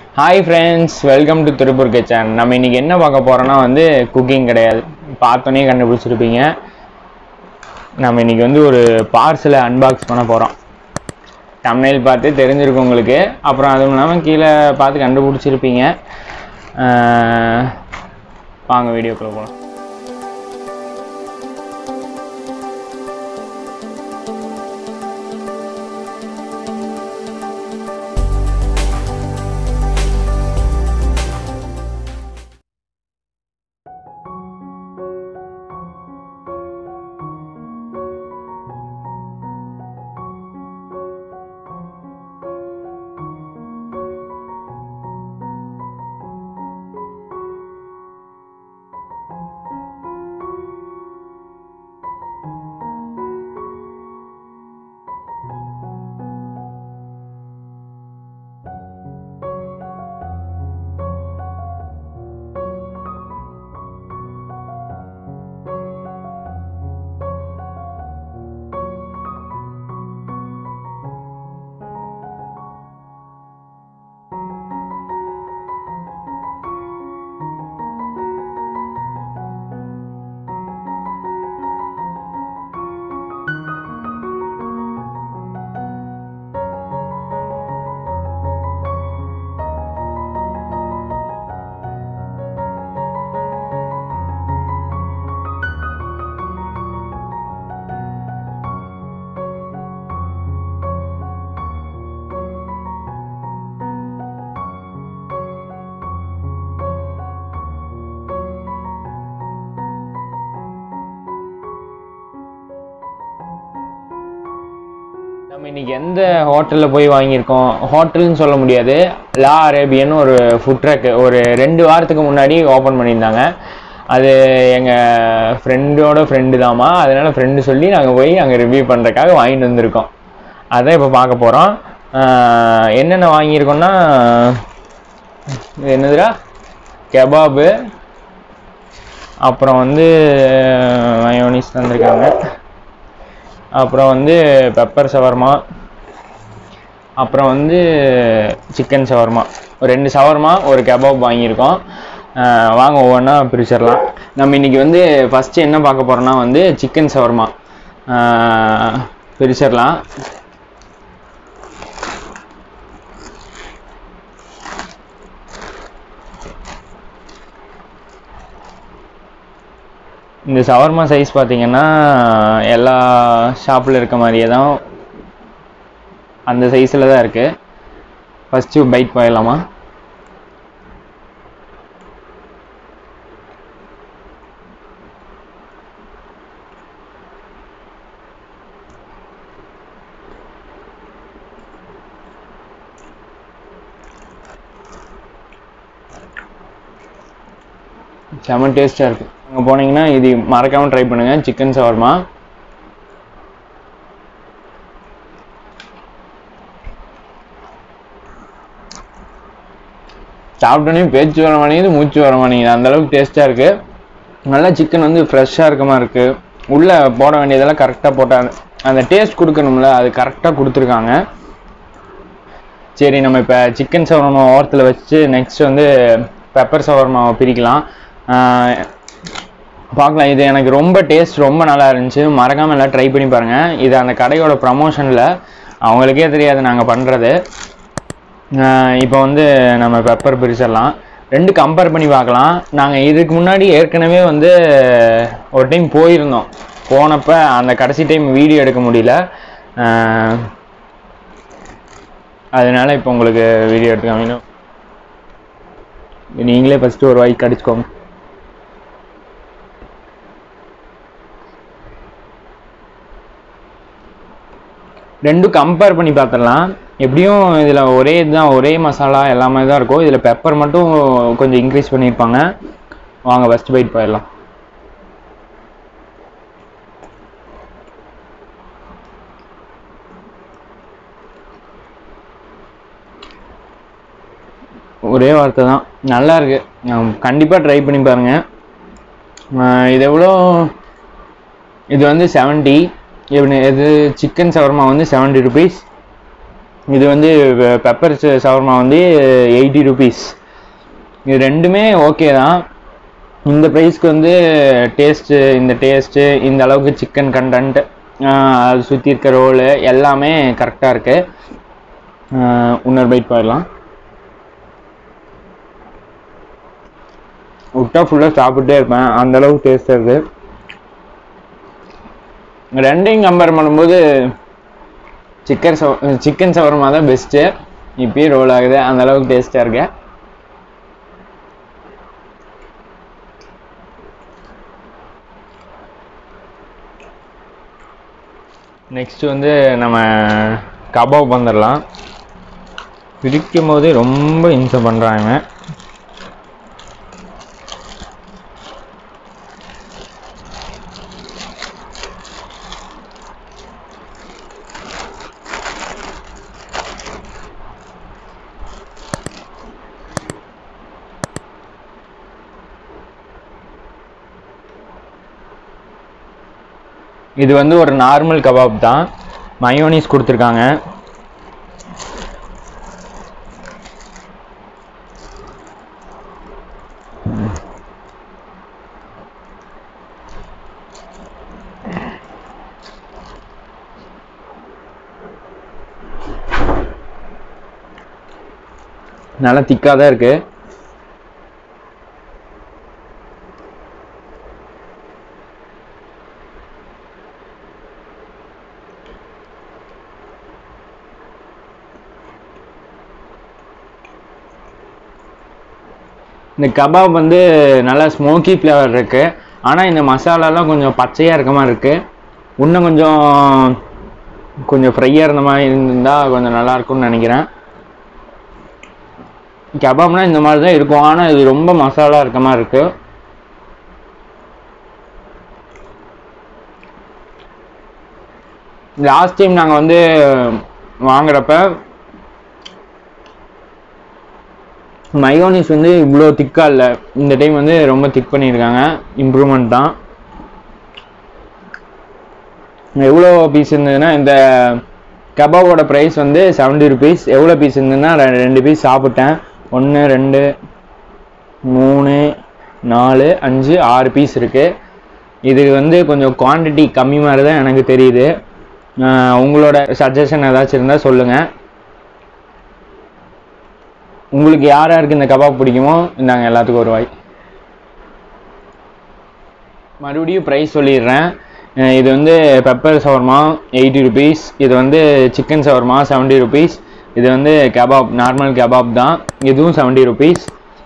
hi friends welcome to Tiruppur kitchen நம்ம இன்னைக்கு என்ன பார்க்க போறோம்னா வந்து குக்கிங் கிடையாது பார்த்தோன்னே கண்டுபிடிச்சிருப்பீங்க நம்ம இன்னைக்கு வந்து ஒரு பார்சலை அன்பாக்ஸ் பண்ண போகிறோம் தமிழில் பார்த்து தெரிஞ்சிருக்கும் உங்களுக்கு அப்புறம் அதுவும் இல்லாமல் கீழே பார்த்து கண்டுபிடிச்சிருப்பீங்க அஹ், வாங்க வீடியோக்குள்ளே போகலாம் நம்ம இன்னைக்கு எந்த ஹோட்டலில் போய் வாங்கியிருக்கோம் ஹோட்டல்னு சொல்ல முடியாது லா அரேபியன் ஒரு ஃபுட் ட்ரக் ஒரு ரெண்டு வாரத்துக்கு முன்னாடி ஓப்பன் பண்ணியிருந்தாங்க அது எங்கள் ஃப்ரெண்டோட ஃப்ரெண்டு தாம்மா அதனால் ஃப்ரெண்டு சொல்லி நாங்கள் போய் அங்கே ரிவ்யூ பண்ணுறதுக்காக வாங்கிட்டு வந்திருக்கோம் அதான் இப்போ பார்க்க போகிறோம் என்னென்ன வாங்கியிருக்கோம்னா இது என்னதுடா கெபாபு அப்புறம் வந்து மயோனிஸ் தந்திருக்காங்க அப்புறம் வந்து பெப்பர் ஷவர்மா அப்புறம் வந்து சிக்கன் ஷவர்மா ஒரு ரெண்டு ஷவர்மா ஒரு கபாப் வாங்கியிருக்கோம் அஹ் வாங்க ஒவ்வொன்றா பிரிச்சிடலாம் நம்ம இன்னைக்கு வந்து ஃபஸ்ட்டு என்ன பார்க்க போகிறோம்னா வந்து சிக்கன் ஷவர்மா பிரிச்சிடலாம் இந்த ஷவர்மா சைஸ் பார்த்தீங்கன்னா எல்லா ஷாப்பில் இருக்க மாதிரியே தான் அந்த சைஸில் தான் இருக்குது ஃபஸ்ட்டு பைட் போயிடலாமா செம டேஸ்ட்டாக இருக்குது அங்கே போனீங்கன்னா இது மறக்காமல் ட்ரை பண்ணுங்கள் சிக்கன் ஷவர்மா சாப்பிட்டோன்னே பேச்சு வர மாட்டேங்குது மூச்சு வர மாட்டேங்குது அந்த அளவுக்கு டேஸ்ட்டாக இருக்குது நல்லா சிக்கன் வந்து ஃப்ரெஷ்ஷாக இருக்க மாதிரி இருக்குது உள்ளே போட வேண்டியதெல்லாம் கரெக்டாக போட்டாங்க அந்த டேஸ்ட் கொடுக்கணும்ல அது கரெக்டாக கொடுத்துருக்காங்க சரி நம்ம இப்போ சிக்கன் சவர்மா ஓரத்தில் வச்சு நெக்ஸ்ட் வந்து பெப்பர் சவர்மாவை பிரிக்கலாம் ஆஹ் பார்க்கலாம் இது எனக்கு ரொம்ப டேஸ்ட் ரொம்ப நல்லா இருந்துச்சு மறக்காமல் எல்லாம் ட்ரை பண்ணி பாருங்கள் இது அந்த கடையோட ப்ரமோஷனில் அவங்களுக்கே தெரியாது நாங்கள் பண்ணுறது இப்போ வந்து நம்ம பெப்பர் பிரிச்சிடலாம் ரெண்டு கம்பேர் பண்ணி பார்க்கலாம் நாங்கள் இதுக்கு முன்னாடி ஏற்கனவே வந்து ஒரு டைம் போயிருந்தோம் போனப்போ அந்த கடைசி டைம் வீடியோ எடுக்க முடியல ஆஹ் அதனால இப்போ உங்களுக்கு வீடியோ எடுத்து காமிக்கணும் நீங்களே ஃபஸ்ட்டு ஒரு வாய்க்கு அடிச்சுக்கோங்க ரெண்டும் கம்பேர் பண்ணி பார்த்துடலாம் எப்படியும் இதில் ஒரே இதுதான் ஒரே மசாலா எல்லாமே தான் இருக்கும் இதில் பெப்பர் மட்டும் கொஞ்சம் இன்க்ரீஸ் பண்ணியிருப்பாங்க வாங்க ஃபஸ்ட் பைட் போயிடலாம் ஒரே வார்த்தை தான் நல்லா இருக்கு கண்டிப்பாக ட்ரை பண்ணி பாருங்க ஆஹ் இது எவ்வளோ இது வந்து செவன்ட்டி இது சிக்கன் சவர்மா வந்து செவன்ட்டி ருபீஸ் இது வந்து பெப்பர் சவர்மா வந்து எயிட்டி ருபீஸ் இது ரெண்டுமே ஓகே தான் இந்த ப்ரைஸ்க்கு வந்து டேஸ்ட்டு இந்த டேஸ்ட்டு இந்த அளவுக்கு சிக்கன் கண்டென்ட் அது சுற்றி இருக்க ரோலு எல்லாமே கரெக்டாக இருக்குது இன்னொரு பைட் போயிடலாம் விட்டா ஃபுல்லாக சாப்பிட்டே இருப்பேன் அந்த அளவுக்கு டேஸ்ட்டாக இருக்குது ரெண்டையும் கம்பேர் பண்ணும்போது சிக்கன் சவ சிக்கன் சவர்மா தான் பெஸ்ட்டு இப்பயும் ரோல் ஆகுது அந்த அளவுக்கு டேஸ்ட்டாக இருக்கு நெக்ஸ்ட் வந்து நம்ம கபாப் வந்துடலாம் பிரிக்கும் போதே ரொம்ப இன்சம் பண்ணுறாங்க இது வந்து ஒரு நார்மல் கபாப் தான் மயோனிஸ் கொடுத்துருக்காங்க நல்லா திக்காக தான் இருக்குது இந்த கபாப் வந்து நல்லா ஸ்மோக்கி ஃப்ளேவர் இருக்கு ஆனால் இந்த மசாலாலாம் கொஞ்சம் பச்சையாக இருக்க மாதிரி இருக்கு இன்னும் கொஞ்சம் கொஞ்சம் ஃப்ரையாக இருந்த மாதிரி இருந்தால் கொஞ்சம் நல்லா இருக்கும்னு நினைக்கிறேன் கபாப்னா இந்த மாதிரி தான் இருக்கும் ஆனால் இது ரொம்ப மசாலா இருக்க மாதிரி இருக்கு லாஸ்ட் டைம் நாங்கள் வந்து வாங்குறப்ப மயோனிஸ் வந்து இவ்வளோ திக்காக இல்லை இந்த டைம் வந்து ரொம்ப திக் பண்ணியிருக்காங்க இம்ப்ரூவ்மெண்ட் தான் எவ்வளோ பீஸ் இருந்ததுன்னா இந்த கபாபோட ப்ரைஸ் வந்து செவன்ட்டி ருபீஸ் எவ்வளோ பீஸ் இருந்ததுன்னா ரெ- ரெண்டு பீஸ் சாப்பிட்டேன் ஒன்று ரெண்டு மூணு நாலு அஞ்சு ஆறு பீஸ் இருக்குது இது வந்து கொஞ்சம் குவாண்டிட்டி கம்மி மாதிரி தான் எனக்கு தெரியுது ஆஹ் உங்களோட சஜஷன் ஏதாச்சும் இருந்தால் சொல்லுங்கள் உங்களுக்கு யார் யாருக்கு இந்த கபாப் பிடிக்குமோ இந்தாங்க எல்லாத்துக்கும் ஒரு வாய் மறுபடியும் ப்ரைஸ் சொல்லிடுறேன் அஹ் இது வந்து பெப்பர் சவர்மா எயிட்டி ருபீஸ் இது வந்து சிக்கன் சவர்மா செவன்ட்டி ருபீஸ் இது வந்து கபாப் நார்மல் கபாப் தான் இதுவும் செவன்ட்டி ருபீஸ்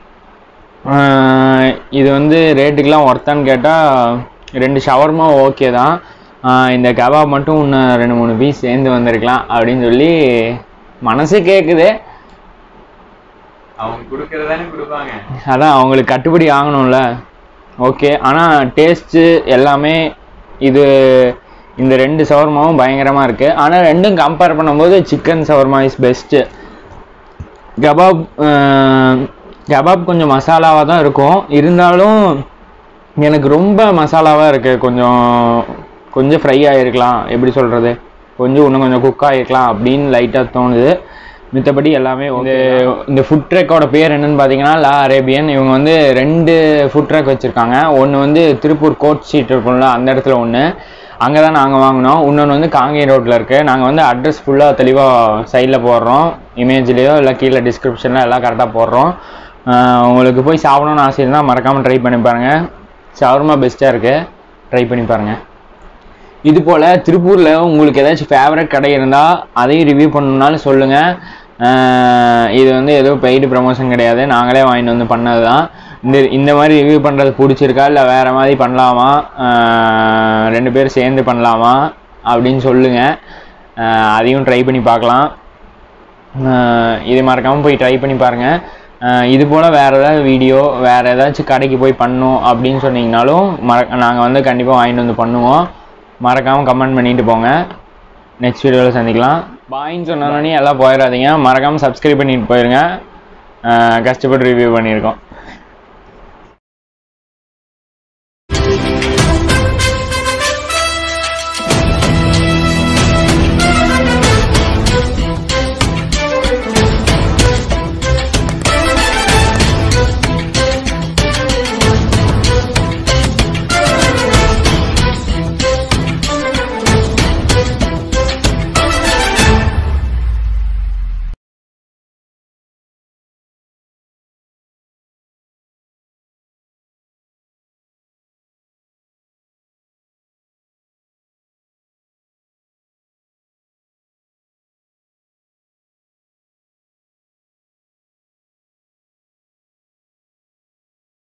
இது வந்து ரேட்டுக்கெலாம் ஒர்த்தான்னு கேட்டால் ரெண்டு ஷவர்மா ஓகே தான் ஆஹ் இந்த கபாப் மட்டும் இன்னும் ரெண்டு மூணு பீஸ் சேர்ந்து வந்திருக்கலாம் அப்படின்னு சொல்லி மனசு கேட்குது அவங்க கொடுக்கறதானே கொடுப்பாங்க அதான் அவங்களுக்கு கட்டுப்படி ஆகணும்ல ஓகே ஆனால் டேஸ்ட்டு எல்லாமே இது இந்த ரெண்டு சவர்மாவும் பயங்கரமாக இருக்குது ஆனால் ரெண்டும் கம்பேர் பண்ணும்போது chicken shawarma is best kebab ah, kebab கொஞ்சம் மசாலாவாக தான் இருக்கும் இருந்தாலும் எனக்கு ரொம்ப மசாலாவாக இருக்குது கொஞ்சம் கொஞ்சம் ஃப்ரை ஆகிருக்கலாம் எப்படி சொல்கிறது கொஞ்சம் இன்னும் கொஞ்சம் குக் ஆகிருக்கலாம் அப்படின்னு லைட்டாக தோணுது மித்தபடி எல்லாமே வந்து இந்த ஃபுட் ட்ரக்கோட பேர் என்னன்னு பார்த்தீங்கன்னா லா அரேபியன் இவங்க வந்து ரெண்டு ஃபுட் ட்ரக் வச்சுருக்காங்க ஒன்று வந்து திருப்பூர் கோட் ஸ்ட்ரீட் இருக்கும்ல அந்த இடத்துல ஒன்று அங்கே தான் நாங்கள் வாங்கினோம் இன்னொன்று வந்து காங்கேயம் ரோட்டில் இருக்குது நாங்கள் வந்து அட்ரஸ் ஃபுல்லாக தெளிவாக சைடில் போடுறோம் இமேஜ்லேயோ இல்லை கீழே டிஸ்கிரிப்ஷனில் எல்லாம் கரெக்டாக போடுறோம் ஆஹ் உங்களுக்கு போய் சாப்பிடணும்னு ஆசை இருந்தால் மறக்காமல் ட்ரை பண்ணி பாருங்கள் ஷவர்மா பெஸ்ட்டாக இருக்குது ட்ரை பண்ணி பாருங்கள் இது போல் திருப்பூரில் உங்களுக்கு ஏதாச்சும் ஃபேவரட் கடை இருந்தால் அதையும் ரிவ்யூ பண்ணணுன்னாலும் சொல்லுங்கள் இது வந்து எதுவும் பெய்டு ப்ரமோஷன் கிடையாது நாங்களே வாங்கிட்டு வந்து பண்ணது தான் இந்த இந்த மாதிரி ரிவ்யூ பண்ணுறது பிடிச்சிருக்கா இல்லை வேறு மாதிரி பண்ணலாமா ஆஹ் ரெண்டு பேரும் சேர்ந்து பண்ணலாமா அப்படின்னு சொல்லுங்கள் அதையும் ட்ரை பண்ணி பார்க்கலாம் ஆஹ் இது மறக்காமல் போய் ட்ரை பண்ணி பாருங்கள் ஆஹ் இது போல் வேறு ஏதாவது வீடியோ வேறு ஏதாச்சும் கடைக்கு போய் பண்ணணும் அப்படின்னு சொன்னீங்கனாலும் மற நாங்கள் வந்து கண்டிப்பாக வாங்கிட்டு வந்து பண்ணுவோம் மறக்காமல் கமெண்ட் பண்ணிட்டு போங்க நெக்ஸ்ட் வீடியோவில் சந்திக்கலாம் பாயின்னு சொன்னோன்னே எல்லாம் போயிடாதீங்க மறக்காமல் சப்ஸ்கிரைப் பண்ணிட்டு போயிருங்க ஆஹ் கஷ்டப்பட்டு ரிவ்யூ பண்ணியிருக்கோம்